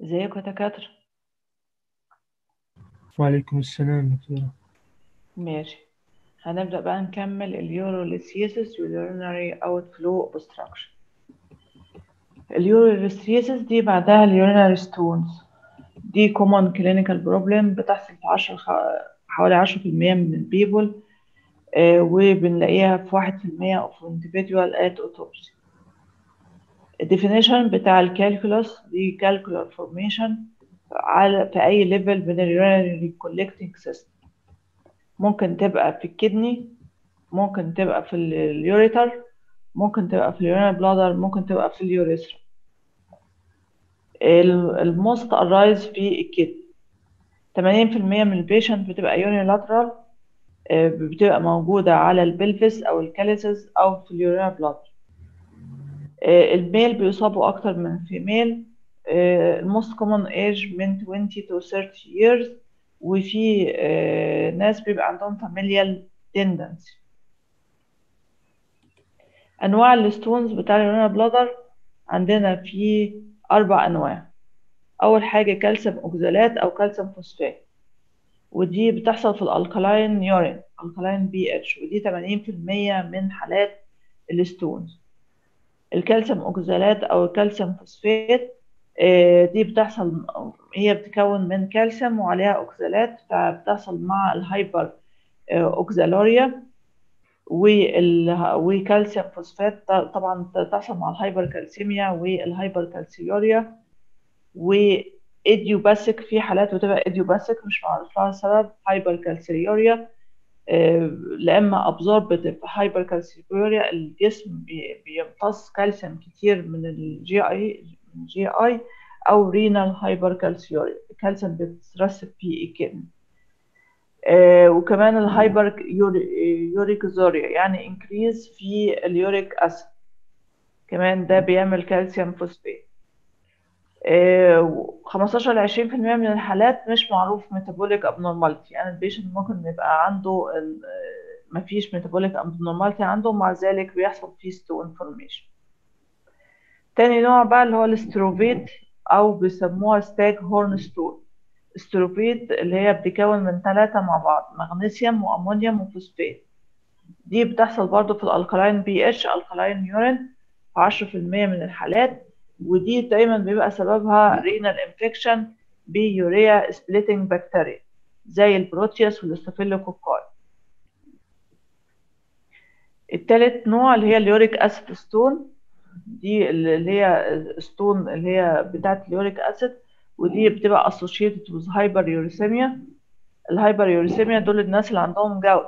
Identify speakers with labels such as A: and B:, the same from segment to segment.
A: ازيكم يا دكاترة
B: وعليكم السلام دكتورة
A: ماشي هنبدأ بقى نكمل اليوروليثيسيس واليورينري اوت فلو اوبستراكشن اليوروليثيسيس دي بعدها اليورينري ستونز دي كومون كلينيكال بروبلم بتحصل في عشر حوالي عشرة في المية من البيبول آه وبنلاقيها في واحد في المية of individual at autopsy الديفينيشن بتاع الكالكولوس دي calcular formation على في أي ليفل من اليورينري collecting system ممكن تبقى في الكدني ممكن تبقى في اليوريتر ممكن تبقى في اليورينال بلادر ممكن تبقى في اليوريثرا الموست ارايز في الكدني 80% من البيشنت بتبقى يونيلاترال بتبقى موجودة على البلفس أو الكاليسز أو في اليورينال بلادر الميل بيصابوا أكتر من الفيميل الموست كومن ايج من 20 to 30 years وفي ناس بيبقى عندهم familial tendency أنواع الستونز بتاع اليورينال بلادر عندنا في أربع أنواع أول حاجة كالسيوم أوكزالات أو كالسيوم فوسفات ودي بتحصل في الألكالاين يورين ألكالاين بي اتش ودي 80% من حالات الستونز الكالسيوم أوكزالات أو الكالسيوم فوسفات دي بتحصل هي بتكون من كالسيوم وعليها أوكزالات فبتحصل مع الهايبر أوكزالوريا وكالسيوم فوسفات طبعا تحصل مع الهايبر كالسيميا والهايبر كالسيوريا وايديوباسيك في حالات بتبقى ايديوباسيك مش معروف لها سبب هايبر كالسيوريا لا اما ابزوربتيف هايبر كالسيوريا الجسم بيمتص كالسيوم كتير من الجي اي من الجي اي او رينال هايبر كالسيوريا الكالسيوم بيترسب في الكدني آه وكمان الهايبر يوريكوزوريا يعني انكريز في اليوريك اسيد كمان ده بيعمل كالسيوم فوسفات آه 15 ل 20% من الحالات مش معروف ميتابوليك ابنورماليتي يعني البيشنت ممكن يبقى عنده مفيش ميتابوليك ابنورماليتي عنده ومع ذلك بيحصل فيه ستون فورميشن تاني نوع بقى اللي هو الاستروفيت او بيسموها ستاج هورن ستون استروفيت اللي هي بتتكون من ثلاثة مع بعض مغنيسيوم وأمونيوم وفوسفات دي بتحصل برضو في الألكالاين بي اتش ألكالاين يورين في عشرة في المية من الحالات ودي دايما بيبقى سببها رينال انفكشن بيوريا سبليتنج بكتيريا زي البروتيوس والاستافيلوكوكاي التالت نوع اللي هي اليوريك اسيد ستون دي اللي هي ستون اللي هي بتاعت اليوريك اسيد ودي بتبقى associated with hyperuricemia الهايبريوريسيميا دول الناس اللي عندهم جوت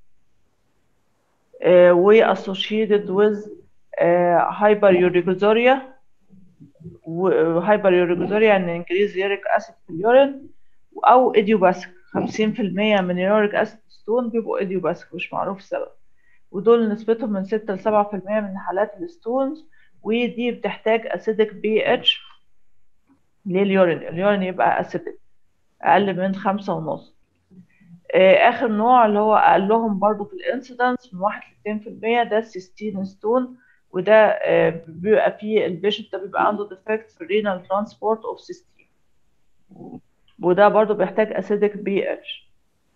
A: uh, و associated with uh, hyperuricosauria hyperuricosauria يعني increase uric acid في اليورين أو idiopathic 50% من اليوريك acid ستون بيبقوا idiopathic مش معروف السبب ودول نسبتهم من 6 ل 7% من حالات الستونز ودي بتحتاج acidic pH لليورين اليورين يبقى اسيدك اقل من خمسة ونص اخر نوع اللي هو اقلهم برضو في الانسيدنس من واحد لاتنين في المية ده السيستين ستون وده بيبقى فيه البيشنت ده بيبقى عنده ديفكت في الرينال ترانسبورت اوف سيستين وده برضو بيحتاج اسيدك بي اتش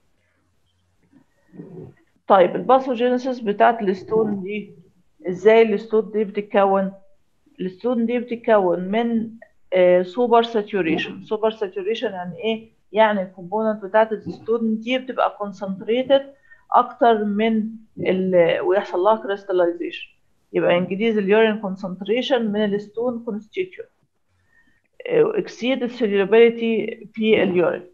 A: طيب الباثوجينيسيس بتاعت الستون دي ازاي الستون دي بتتكون الستون دي بتتكون من سوبر ساتوريشن سوبر ساتوريشن يعني ايه يعني الكومبوننت بتاعت الستون دي بتبقى كونسنتريتد اكتر من ال ويحصل لها كريستاليزيشن يبقى انجليزي اليورين كونسنتريشن من الستون كونستيتيوت اكسيد السوليبيليتي في اليورين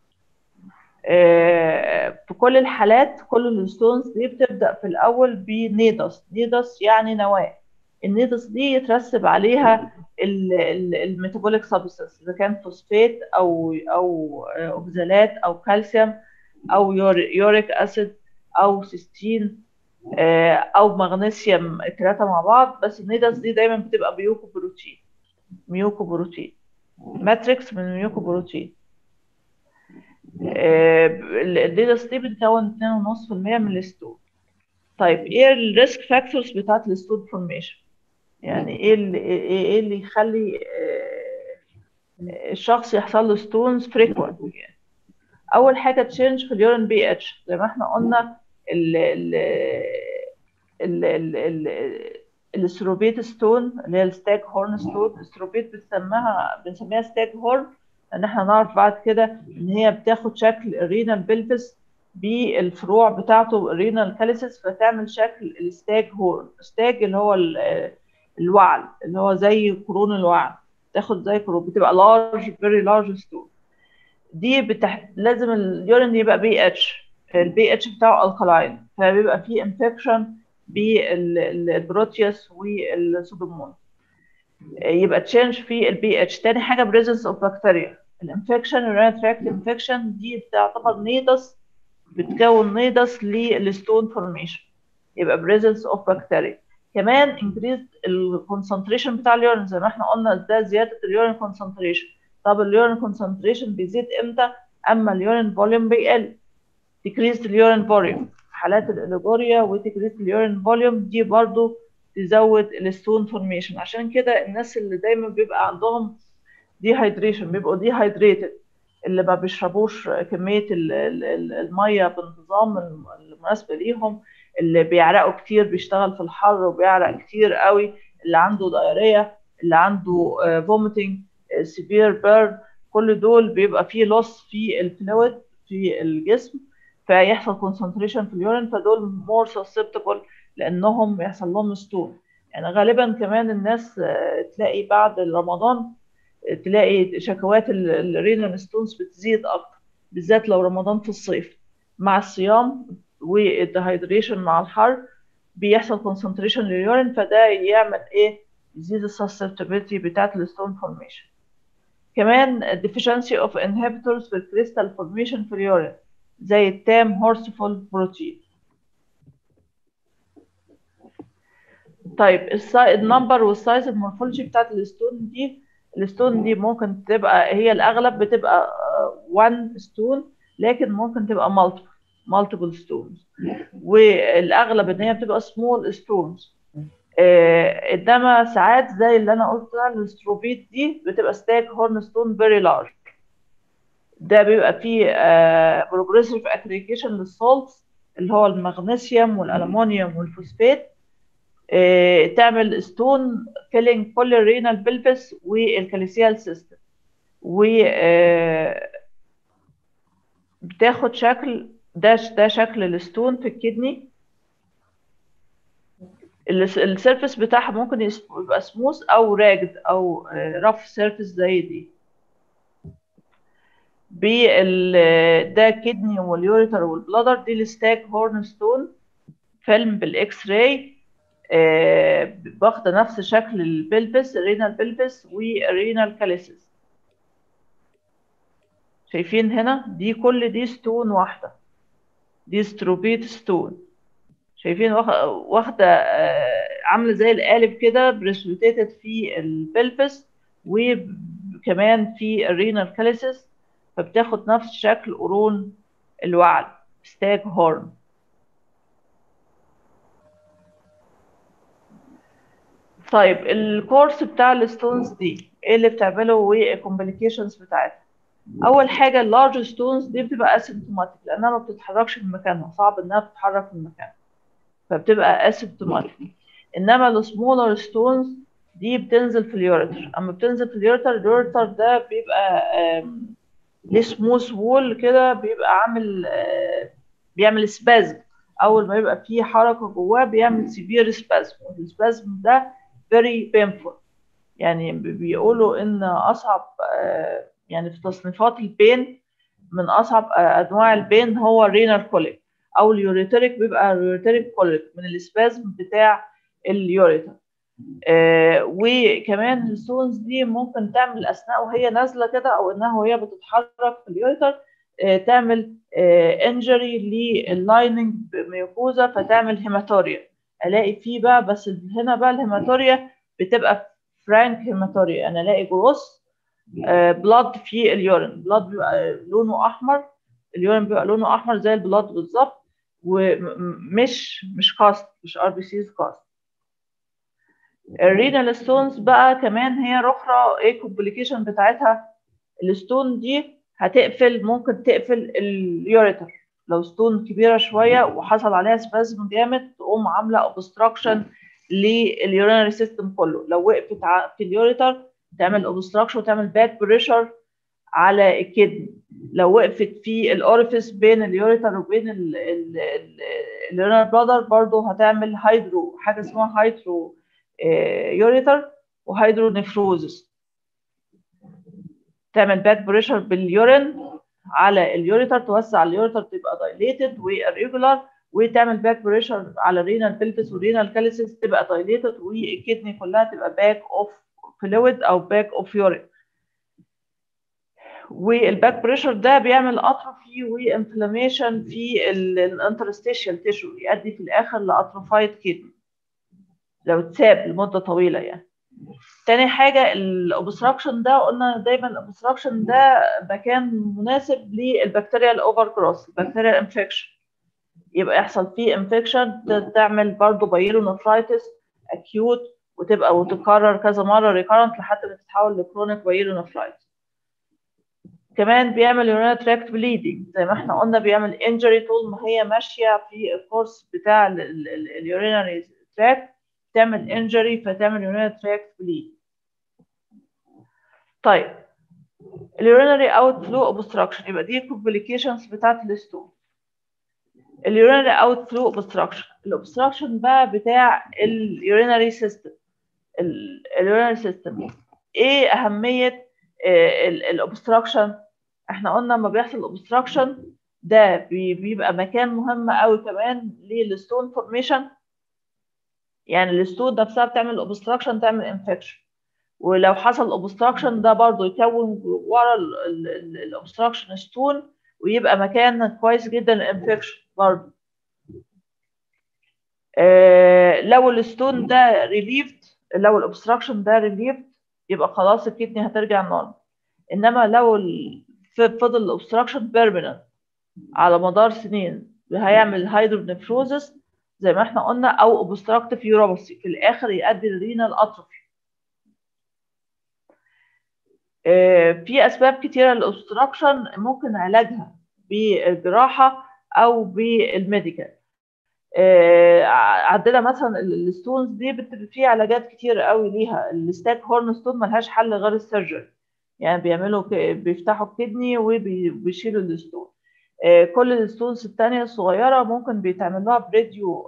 A: في كل الحالات كل الستونز دي بتبدا في الاول بنيدس نيدس يعني نواه النيدس دي يترسب عليها الميتابوليك سبستانس اذا كان فوسفات او او اوكزالات او كالسيوم او يوريك اسيد او سيستين او مغنيسيوم الثلاثه مع بعض بس النيدس دي دايما بتبقى ميوكو بروتين ميوكو بروتين ماتريكس من ميوكو بروتين النيدس دي بتكون 2.5% من الستون طيب ايه الريسك فاكتورز بتاعت الستون فورميشن يعني ايه اللي ايه اللي يخلي الشخص يحصل له ستونز فريكوينت يعني اول حاجه تشينج في اليورين بي اتش زي ما احنا قلنا ال ال ال ال ال الستروبيت ستون اللي هي الستاج هورن ستون الستروبيت بنسميها بنسميها ستاج هورن ان احنا نعرف بعد كده ان هي بتاخد شكل الرينال بلفس بالفروع بتاعته الرينال كاليسيس فتعمل شكل الستاج هورن ستاج اللي هو الوعل اللي هو زي قرون الوعل تاخد زي قرون بتبقى لارج فيري لارج ستون دي بتح... لازم اليورين يبقى بي اتش البي اتش بتاعه الكلاين فبيبقى فيه انفكشن بالبروتيوس والسودومون يبقى تشينج في البي اتش تاني حاجه بريزنس اوف بكتيريا الانفكشن الرينال تراكت انفكشن دي بتعتبر نيدس بتكون نيدس للستون فورميشن يبقى بريزنس اوف بكتيريا كمان انكريز الكونسنتريشن بتاع اليورين زي ما احنا قلنا ده زياده اليورين كونسنتريشن طب اليورين كونسنتريشن بيزيد امتى اما اليورين فوليوم بيقل decrease اليورين فوليوم حالات الاليجوريا وتكريس اليورين فوليوم دي برضو تزود الستون فورميشن عشان كده الناس اللي دايما بيبقى عندهم دي هيدريشن بيبقوا دي هيدريتد اللي ما بيشربوش كميه ال ال الميه بانتظام المناسبه ليهم اللي بيعرقوا كتير بيشتغل في الحر وبيعرق كتير قوي اللي عنده دايريه اللي عنده فوميتنج سيفير بيرن كل دول بيبقى فيه لوس في الفلويد في الجسم فيحصل كونسنتريشن في اليورين فدول مور سسبتبل لانهم يحصل لهم ستون يعني غالبا كمان الناس تلاقي بعد رمضان تلاقي شكوات الرينال ستونز بتزيد اكتر بالذات لو رمضان في الصيف مع الصيام والدهيدريشن مع الحر بيحصل كونسنتريشن لليورين فده يعمل ايه يزيد السسبتبيلتي بتاعت الستون فورميشن كمان deficiency of inhibitors في الكريستال فورميشن في اليورين زي التام هورسفول بروتين طيب النمبر والسايز المورفولوجي بتاعت الستون دي الستون دي ممكن تبقى هي الاغلب بتبقى 1 ستون لكن ممكن تبقى مالتيبل مالتيبل ستونز والاغلب ان هي بتبقى سمول ستونز آه انما ساعات زي اللي انا قلتها الستروبيت دي بتبقى ستاك هورن ستون فيري لارج ده بيبقى فيه بروجريسيف اكريكيشن للسولتس اللي هو المغنيسيوم والالومنيوم والفوسفات آه تعمل ستون كيلينج كل الرينال بلفس والكاليسيال سيستم و آه بتاخد شكل ده ده شكل الستون في الكدني السيرفيس بتاعها ممكن يبقى سموث او راجد او رف سيرفيس زي دي بال ده كدني واليوريتر والبلادر دي الستاك هورن ستون فيلم بالاكس راي واخده نفس شكل البلبس الرينال بلبس والرينال كاليسيس شايفين هنا دي كل دي ستون واحده دي ستروبيت ستون شايفين واخده عامله زي القالب كده بريسبيتيتد في البلبس وكمان في الرينال كاليسيس فبتاخد نفس شكل قرون الوعل ستاج هورن طيب الكورس بتاع الستونز دي ايه اللي بتعمله والكومبليكيشنز بتاعتها اول حاجه اللارج ستونز دي بتبقى اسيمتوماتيك لانها ما بتتحركش من مكانها صعب انها تتحرك من مكانها فبتبقى اسيمتوماتيك انما السمولر ستونز دي بتنزل في اليوريتر اما بتنزل في اليوريتر اليوريتر ده بيبقى ليه سموث وول كده بيبقى عامل بيعمل سبازم اول ما يبقى فيه حركه جواه بيعمل سيفير سبازم والسبازم ده فيري بينفول يعني بيقولوا ان اصعب يعني في تصنيفات البين من اصعب انواع البين هو الرينال كوليك او اليوريتريك بيبقى اليوريتريك كوليك من السبازم بتاع اليوريتر آه وكمان الستونز دي ممكن تعمل اثناء وهي نازله كده او انها وهي بتتحرك في اليوريتر آه تعمل آه انجري لللايننج ميوكوزا فتعمل هيماتوريا الاقي فيه بقى بس هنا بقى الهيماتوريا بتبقى فرانك هيماتوريا انا الاقي جروس بلاد في اليورين بلاد بيبقى لونه احمر اليورين بيبقى لونه احمر زي البلاد بالظبط ومش مش كاست مش ار بي سيز كاست الرينال ستونز بقى كمان هي اخرى ايه الكومبليكيشن بتاعتها الستون دي هتقفل ممكن تقفل اليوريتر لو ستون كبيره شويه وحصل عليها سبازم جامد تقوم عامله اوبستراكشن لليورينري سيستم كله لو وقفت في اليوريتر تعمل اوبستراكشن وتعمل باك بريشر على الكدني لو وقفت في الاوريفيس بين اليوريتر وبين اليورينال بلادر برضه هتعمل هيدرو حاجه اسمها هيدرو يوريتر وهيدرو نفروزس تعمل باك بريشر باليورين على اليوريتر توسع اليوريتر تبقى دايليتد واريجولار وتعمل باك بريشر على الرينال بلفس والرينال كاليسيس تبقى دايليتد والكدني كلها تبقى باك اوف فلويد او باك اوف يورين والباك بريشر ده بيعمل اتروفي وانفلاميشن في الانترستيشال تيشو يؤدي في الاخر لاتروفايد كدني لو اتساب لمده طويله يعني تاني حاجه الاوبستراكشن ده قلنا دايما الاوبستراكشن ده مكان مناسب للبكتيريا الاوفر كروس البكتيريا انفكشن يبقى يحصل فيه انفكشن تعمل برضه بايلو نفرايتس اكيوت وتبقى وتتكرر كذا مره ريكارنت لحد ما تتحول لكرونيك بايلو نفرايتس كمان بيعمل يورينال تراكت بليدنج زي ما احنا قلنا بيعمل انجري طول ما هي ماشيه في الكورس بتاع اليورينري تراكت تعمل انجري فتعمل يورينال تراكت بليد طيب اليورينري اوت فلو اوبستراكشن يبقى دي الكومبليكيشنز بتاعت الستون اليورينري اوت فلو اوبستراكشن الاوبستراكشن بقى بتاع اليورينري سيستم اليورينري سيستم ايه اهميه الاوبستراكشن احنا قلنا لما بيحصل اوبستراكشن ده بيبقى مكان مهم قوي كمان للستون فورميشن يعني الستون نفسها بتعمل اوبستراكشن تعمل انفكشن ولو حصل اوبستراكشن ده برضو يكون ورا الاوبستراكشن ستون ويبقى مكان كويس جدا للانفكشن برضو آه لو الستون ده ريليفد لو الاوبستراكشن ده ريليفد يبقى خلاص الكدني هترجع نورمال انما لو فضل الاوبستراكشن بيرمننت على مدار سنين هيعمل هيدرونيفروزس زي ما احنا قلنا او اوبستراكتيف يوروباسي في الاخر يؤدي للرينال اتروفي في اسباب كتيره للاوبستراكشن ممكن علاجها بالجراحه او بالميديكال عندنا مثلا الستونز دي في علاجات كتير قوي ليها الستاك هورن ستون ملهاش حل غير السيرجري يعني بيعملوا بيفتحوا الكدني وبيشيلوا الستون كل الستونز التانية الصغيرة ممكن بيتعمل لها بريديو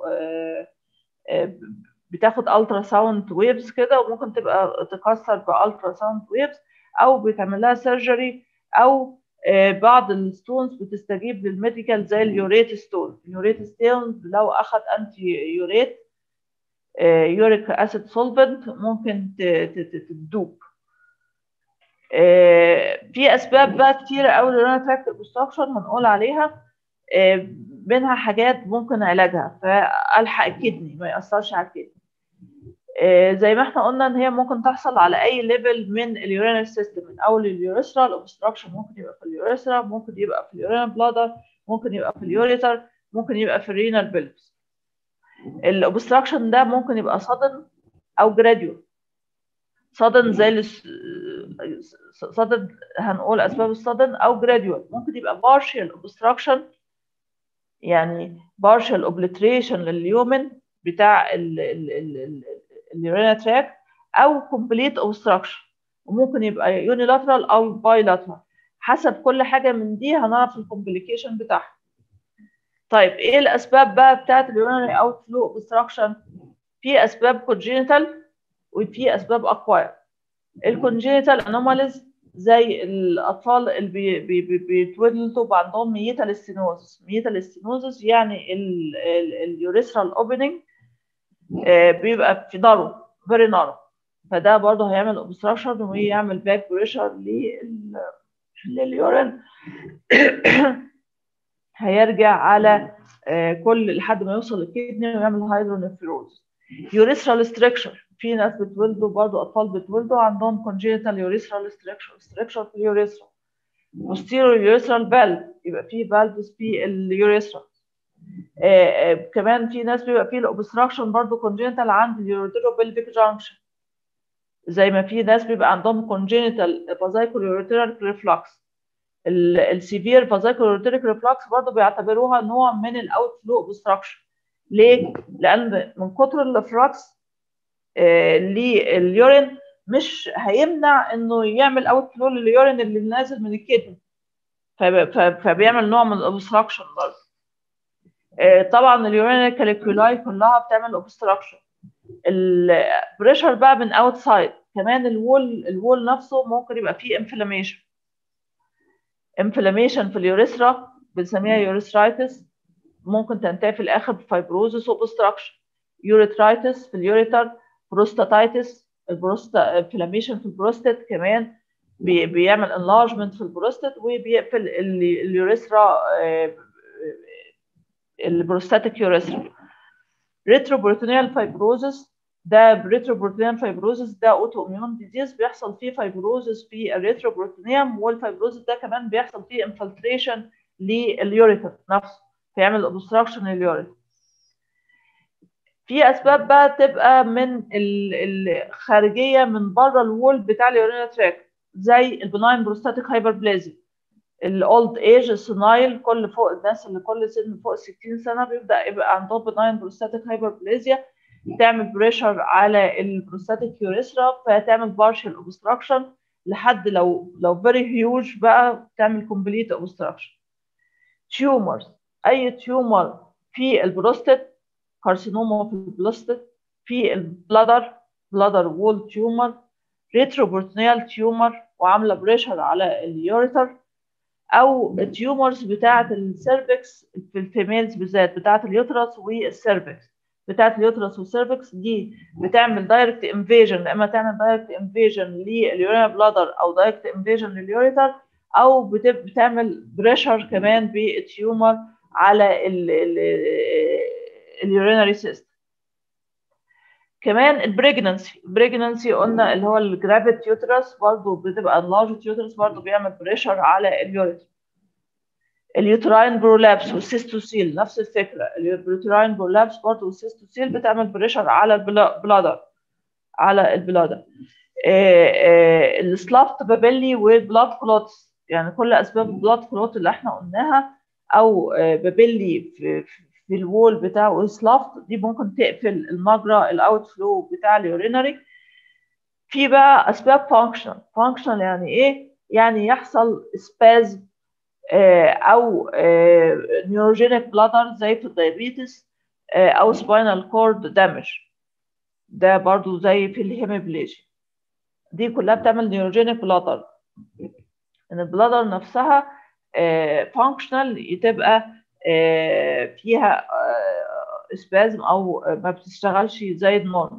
A: بتاخد الترا ساوند ويفز كده وممكن تبقى تكسر بالترا ساوند ويفز او بيتعمل لها سيرجري او بعض الستونز بتستجيب للميديكال زي اليوريت ستون اليوريت ستون لو اخذ انتي يوريت يوريك اسيد سولفنت ممكن تدوب في اسباب بقى كتيره قوي للرينال تراكت اوبستراكشن هنقول عليها منها حاجات ممكن علاجها فالحق الكدني ما ياثرش على الكدني زي ما احنا قلنا ان هي ممكن تحصل على اي ليفل من اليورينال سيستم من اول اليوريثرا الاوبستراكشن ممكن يبقى في اليوريثرا ممكن يبقى في اليورينال بلادر ممكن يبقى في اليوريتر ممكن يبقى في الرينال بلفس الاوبستراكشن ده ممكن يبقى sudden او gradual sudden زي الس... sudden هنقول اسباب السادن او gradual ممكن يبقى partial obstruction يعني partial obliteration لليومن بتاع اليورينا تراك او complete obstruction وممكن يبقى unilateral او bilateral حسب كل حاجه من دي هنعرف الكومبليكيشن بتاعها طيب ايه الاسباب بقى بتاعت اليورينري اوت فلو اوبستراكشن في اسباب كونجينيتال وفي اسباب اكواير الكونجينيتال انوماليز زي الاطفال اللي بي بي بي بيتولدوا عندهم ميتال ستينوزس ميتال ستينوزس يعني اليوريثرال اوبننج بيبقى في نارو فيري نارو فده برضه هيعمل اوبستراكشن ويعمل باك بريشر لليورين هيرجع على كل لحد ما يوصل للكدني ويعمل هيدرونيفروز يوريثرال ستركشر في ناس بتولدوا برضه اطفال بتولدوا عندهم congenital urethral structure structure في اليوريثرا posterior urethral valve يبقى في valves في اليوريثرا آه آه كمان في ناس بيبقى فيه الاوبستراكشن برضه congenital عند اليوريثرو بلفيك جانكشن زي ما في ناس بيبقى عندهم congenital vascular reflux السيفير vascular reflux برضه بيعتبروها نوع من الاوت فلو اوبستراكشن ليه؟ لان من كتر الافراكس آه لليورين مش هيمنع انه يعمل اوت فلو لليورين اللي نازل من الكدني فبيعمل نوع من الاوبستراكشن برضه آه طبعا اليورين كاليكولاي كلها بتعمل اوبستراكشن البريشر بقى من اوتسايد كمان الوول الوول نفسه ممكن يبقى فيه انفلاميشن انفلاميشن في اليوريثرا بنسميها يوريثرايتس ممكن تنتهي في الاخر بفايبروزس وبستراكشن يوريثرايتس في اليوريتر بروستاتايتس البروستا انفلاميشن في البروستات كمان بي... بيعمل انلارجمنت في البروستات وبيقفل اليوريثرا البروستاتيك يوريثرا ريتروبروتينيال فايبروزس ده ريتروبروتينيال فايبروزس ده اوتو اميون ديزيز بيحصل فيه فايبروزس في الريتروبروتينيوم والفايبروزس ده كمان بيحصل فيه انفلتريشن لليوريتر نفسه فيعمل اوبستراكشن لليوريتر في اسباب بقى تبقى من الخارجيه من بره الوول بتاع اليورينا تراك زي البناين بروستاتيك هايبربلازي الاولد ايج السنايل كل فوق الناس اللي كل سن فوق 60 سنه بيبدا يبقى عندهم بناين بروستاتيك هايبربلازيا تعمل بريشر على البروستاتيك يوريثرا فتعمل بارشل اوبستراكشن لحد لو لو فيري هيوج بقى تعمل كومبليت اوبستراكشن تيومرز اي تيومر في البروستات كارسينوما في البروستات في البلادر بلادر وول تيومر ريتروبورتينيال تيومر وعامله بريشر على اليوريتر او التيومرز بتاعه السيرفكس في الفيميلز بالذات بتاعه اليوترس والسيرفكس بتاعت اليوترس والسيرفكس دي بتعمل دايركت انفيجن اما تعمل دايركت انفيجن لليورينا بلادر او دايركت انفيجن لليوريتر او بتعمل بريشر كمان بالتيومر على اليورينري سيستم كمان البريجننسي البريجننسي قلنا اللي هو الجرافيت يوترس برضه بتبقى اللارج يوترس برضه بيعمل بريشر على اليوريتر اليوتراين برولابس والسيستوسيل نفس الفكره اليوتراين برولابس برضه والسيستوسيل بتعمل بريشر على البلادر على البلادر السلافت بابيلي والبلاد كلوتس يعني كل اسباب البلاد كلوت اللي احنا قلناها او بابيلي في, في الوول بتاعه السلافت دي ممكن تقفل المجرى الاوت فلو بتاع اليورينري في بقى اسباب فانكشنال فانكشنال يعني ايه يعني يحصل سبازم او نيوروجينيك بلادر زي في الدايابيتس او سباينال كورد دامج ده برضو زي في الهيموبليجيا دي كلها بتعمل نيوروجينيك بلادر ان البلادر نفسها فانكشنال تبقى فيها سبازم او ما بتشتغلش زي النورم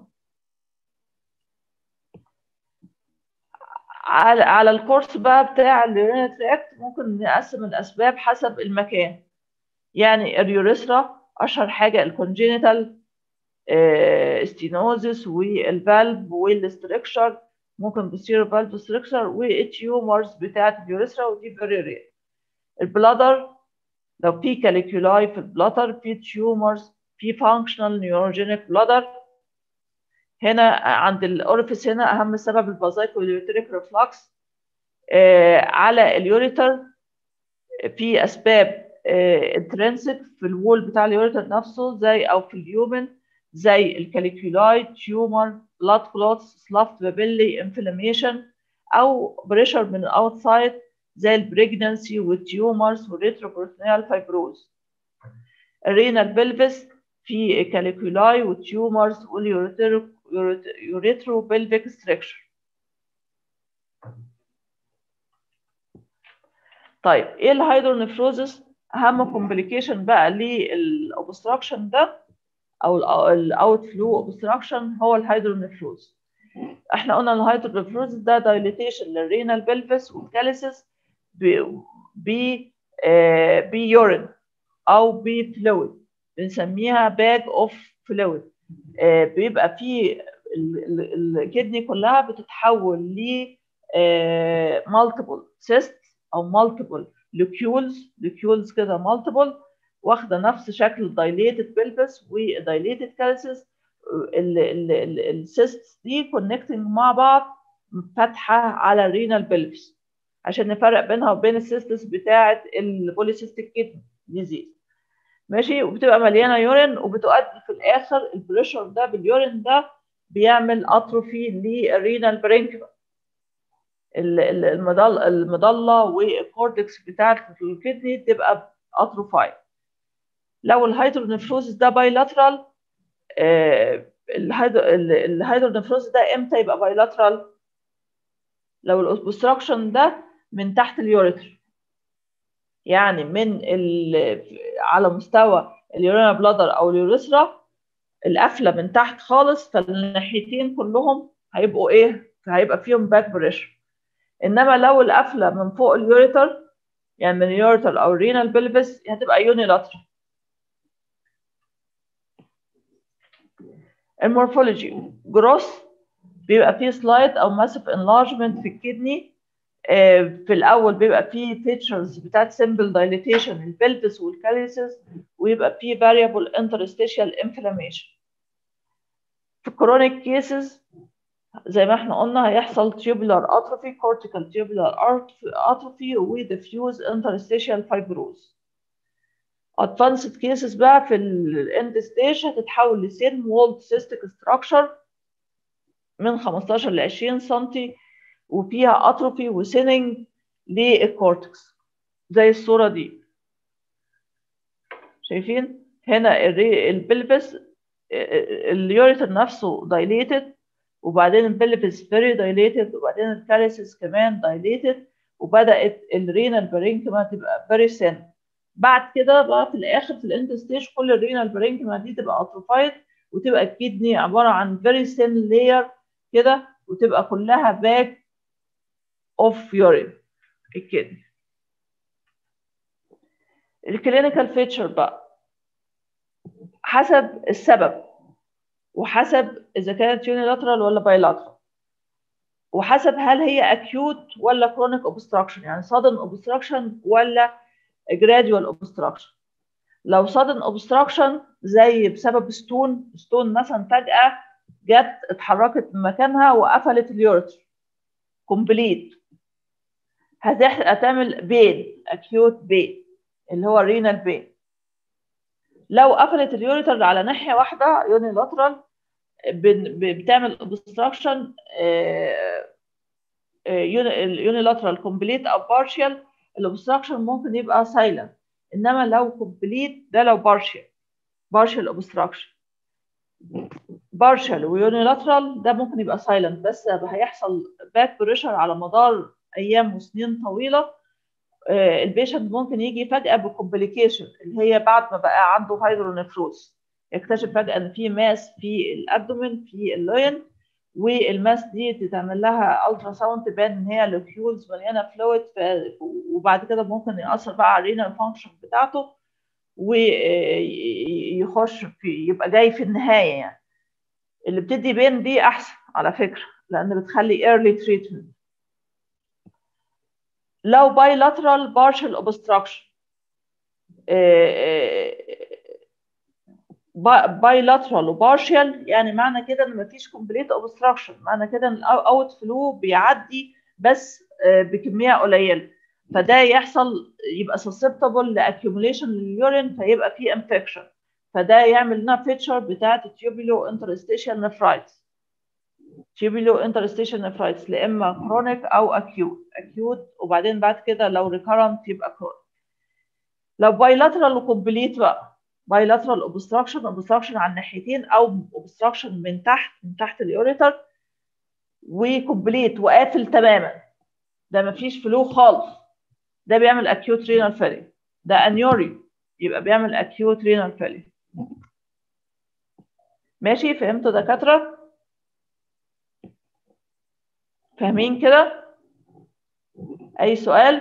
A: على على الكورس بقى بتاع اليورينا تراكت ممكن نقسم الاسباب حسب المكان يعني اليوريثرا اشهر حاجه الكونجينيتال ستينوزس والفالف والستركشر ممكن بتصير فالف ستركشر والتيومرز بتاعت اليوريثرا ودي فيري رير البلادر لو في كاليكولاي في البلادر في تيومرز في فانكشنال نيوروجينيك بلادر هنا عند الاورفيس هنا اهم سبب البازايكو اليوريتريك ريفلكس آه على اليوريتر في اسباب انترنسك في الوول بتاع اليوريتر نفسه زي او في اليومن زي الكاليكولاي تيومر بلاد كلوتس سلافت بابيلي انفلاميشن او بريشر من الاوتسايد زي البريجنانسي والتيومرز والريتروبروتينيال فايبروز الرينال بلفس في كاليكولاي والتيومرز واليوريتريك urethropelvic structure طيب ايه الهيدرونيفروزس اهم كومبليكيشن بقى للاوبستراكشن ده او الاوت فلو اوبستراكشن هو الهيدرونيفروز احنا قلنا الهيدرونيفروز ده دايليتيشن للرينال بلفس والكاليسيس ب بيورين او بفلويد بنسميها باج اوف فلويد بيبقى في الكدني كلها بتتحول ل مالتيبل سيست او مالتيبل لوكيولز لوكيولز كده مالتيبل واخده نفس شكل دايليتد بلبس ودايليتد كالسيس السيست دي كونكتنج مع بعض فاتحه على الرينال بلفس عشان نفرق بينها وبين السيستس بتاعه البوليسيستيك كيدني ديزيز ماشي وبتبقى مليانه يورين وبتؤدي في الاخر البريشر ده باليورين ده بيعمل اتروفي للرينال برينكما المضله المضله والكورتكس بتاعه الكدني تبقى اتروفايد لو الهيدرونفروزس ده بايلاترال الهيدرونفروزس ده امتى يبقى بايلاترال لو الاوبستراكشن ده من تحت اليوريتر يعني من على مستوى اليورينا بلادر او اليوريثرا القفله من تحت خالص فالناحيتين كلهم هيبقوا ايه هيبقى فيهم باك بريشر انما لو القفله من فوق اليوريتر يعني من اليوريتر او الرينال بلفس هتبقى يونيلاترال المورفولوجي جروس بيبقى فيه سلايد او ماسيف انلارجمنت في الكدني في الاول بيبقى فيه فيتشرز بتاعت سمبل دايليتيشن البلفس والكاليسز ويبقى فيه فاريبل انترستيشال انفلاميشن في الكرونيك كيسز زي ما احنا قلنا هيحصل tubular atrophy cortical tubular atrophy و diffuse interstitial fibrosis advanced cases بقى في الاند ستيج هتتحول لسين walled cystic structure من 15 ل 20 سم وفيها اتروفي وسيننج للكورتكس زي الصوره دي شايفين هنا البلفس اليوريتر نفسه دايليتد وبعدين البلفس فيري دايليتد وبعدين الكاليسيس كمان دايليتد وبدات الرينال برينكما تبقى فيري سين بعد كده بقى في الاخر في الاند ستيج كل الرينال برينكما دي تبقى اتروفايد وتبقى الكدني عباره عن فيري سين لاير كده وتبقى كلها باك اوف يورين الكدني الكلينيكال فيتشر بقى حسب السبب وحسب اذا كانت يونيلاترال ولا بايلاترال وحسب هل هي اكيوت ولا كرونيك اوبستراكشن يعني sudden اوبستراكشن ولا جراديوال اوبستراكشن لو sudden اوبستراكشن زي بسبب ستون ستون مثلا فجاه جت اتحركت من مكانها وقفلت اليورتر كومبليت هتعمل بين اكيوت بين اللي هو رينال بين لو قفلت اليوريتر على ناحيه واحده يونيلاترال بتعمل اوبستراكشن يونيلاترال كومبليت او بارشال الاوبستراكشن ممكن يبقى سايلنت انما لو كومبليت ده لو بارشال بارشال اوبستراكشن بارشال ويونيلاترال ده ممكن يبقى سايلنت بس هيحصل باك بريشر على مدار ايام وسنين طويله البيشنت ممكن يجي فجاه بكومبليكيشن اللي هي بعد ما بقى عنده هيدرونيفروز يكتشف فجاه ان في ماس في الابدومين في اللوين والماس دي تتعمل لها الترا ساوند تبان ان هي لوكيولز مليانه فلويد وبعد كده ممكن ياثر بقى على الرينال فانكشن بتاعته ويخش في يبقى جاي في النهايه يعني اللي بتدي بين دي احسن على فكره لان بتخلي early treatment لو bilateral partial obstruction bilateral وبارشال يعني معنى كده ان مفيش complete obstruction معنى كده ان الاوت فلو بيعدي بس بكميه قليله فده يحصل يبقى susceptible لاكيوميليشن لليورين فيبقى فيه infection فده يعمل لنا فيتشر بتاعت التيوبيلو انترستيشن نفرايتس تيوبيلو انترستيشن نفرايتس لا اما كرونيك او اكيوت اكيوت وبعدين بعد كده لو ريكارنت يبقى كرونيك لو بايلاترال وكومبليت بقى بايلاترال اوبستراكشن اوبستراكشن على الناحيتين او اوبستراكشن من تحت من تحت اليوريتر وكومبليت وقافل تماما ده مفيش فلو خالص ده بيعمل اكيوت رينال فيلي ده انيوري يبقى بيعمل اكيوت رينال فيلي ماشي فهمتوا دكاتره فاهمين كده اي سؤال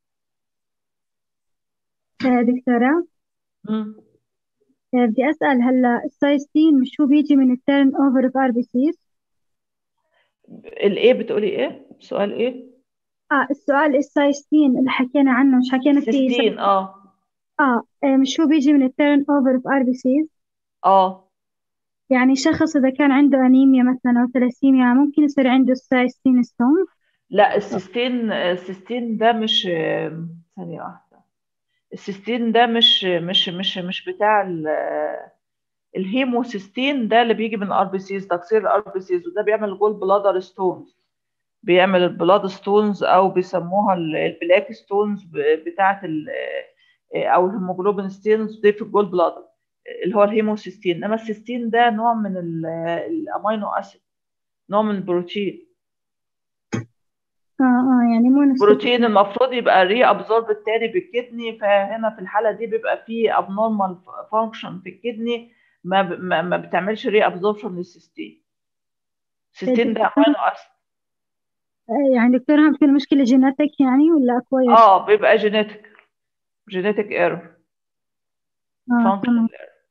C: دكتورة
A: مم.
C: بدي أسأل هلا السايستين مش هو بيجي من التيرن اوفر اوف ار بي سيز
A: الايه بتقولي ايه سؤال ايه
C: اه السؤال السايستين اللي حكينا عنه مش حكينا فيه
A: سيستين اه
C: اه آه، مش هو بيجي من التيرن اوفر اوف ار بي سيز
A: اه
C: يعني شخص إذا كان عنده أنيميا مثلا أو ثلاسيميا ممكن يصير عنده السايستين ستون
A: لا السيستين السيستين ده مش ثانية واحدة السيستين ده مش مش مش مش بتاع ال- الهيموسيستين ده اللي بيجي من ار بي سيز تكسير الار بي سيز وده بيعمل جول بلادر ستونز بيعمل البلاد ستونز او بيسموها ال- البلاك ستونز ب- بتاعه ال- او الهيموجلوبين ستونز دي في الجول بلادر اللي هو الهيموسيستين انما السيستين ده نوع من ال- الامينو اسيد نوع من البروتين
C: اه اه يعني مو نفس
A: بروتين المفروض يبقى ري ابزورب التاني بالكدني فهنا في الحاله دي بيبقى في ابنورمال فانكشن في الكدني ما ب- ما, ما بتعملش ري ابزوربشن للسيستين السيستين ده امينو اسيد
C: آه، يعني دكتور هم في المشكلة جيناتيك يعني ولا أكواير؟
A: اه بيبقى جينيتك جينيتك ايرور
C: اه
A: فانكشن
C: تمام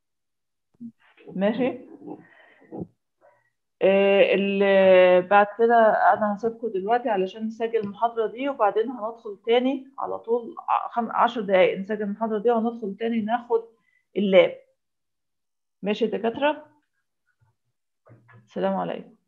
A: ماشي آه، اللي بعد كده انا هسيبكم دلوقتي علشان نسجل المحاضرة دي وبعدين هندخل تاني على طول ع- خم... عشر دقايق نسجل المحاضرة دي وندخل تاني ناخد اللاب ماشي يا دكاترة السلام عليكم